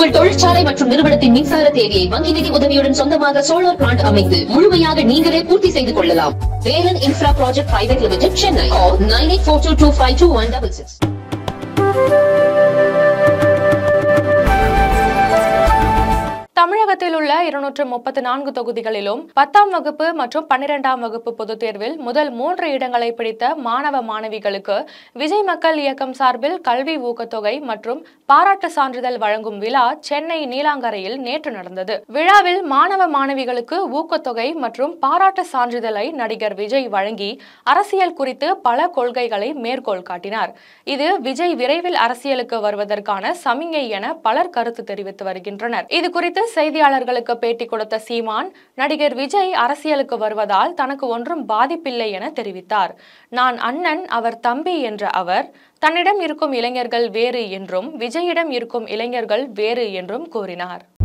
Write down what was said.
உங்கள் தொழிற்சாலை மற்றும் நிறுவனத்தின் மின்சார தேவையை வங்கி நிதி உதவியுடன் சொந்தமாக சோலார் பிளான்ட் அமைத்து முழுமையாக நீங்களே பூர்த்தி செய்து கொள்ளலாம் Velan infra project private limited Chennai nine eight four two two five two one double six தமிழகத்தில் உள்ள இருநூற்று முப்பத்தி நான்கு தொகுதிகளிலும் பத்தாம் வகுப்பு மற்றும் பன்னிரெண்டாம் வகுப்பு பொதுத் தேர்வில் முதல் மூன்று இடங்களை பிடித்த மாணவ மாணவிகளுக்கு விஜய் மக்கள் இயக்கம் சார்பில் கல்வி ஊக்கத்தொகை மற்றும் பாராட்டு சான்றிதழ் வழங்கும் விழா சென்னை நீலாங்கரையில் நேற்று நடந்தது விழாவில் மாணவ மாணவிகளுக்கு ஊக்கத்தொகை மற்றும் பாராட்டு சான்றிதழை நடிகர் விஜய் வழங்கி அரசியல் குறித்து பல கொள்கைகளை மேற்கோள் காட்டினார் இது விஜய் விரைவில் அரசியலுக்கு வருவதற்கான சமிங்கை என பலர் கருத்து தெரிவித்து வருகின்றனர் இது குறித்து செய்தியாளர்களுக்கு பேட்டி கொடுத்த சீமான் நடிகர் விஜய் அரசியலுக்கு வருவதால் தனக்கு ஒன்றும் பாதிப்பில்லை என தெரிவித்தார் நான் அண்ணன் அவர் தம்பி என்ற அவர் தன்னிடம் இருக்கும் இளைஞர்கள் வேறு என்றும் விஜயிடம் இருக்கும் இளைஞர்கள் வேறு என்றும் கூறினார்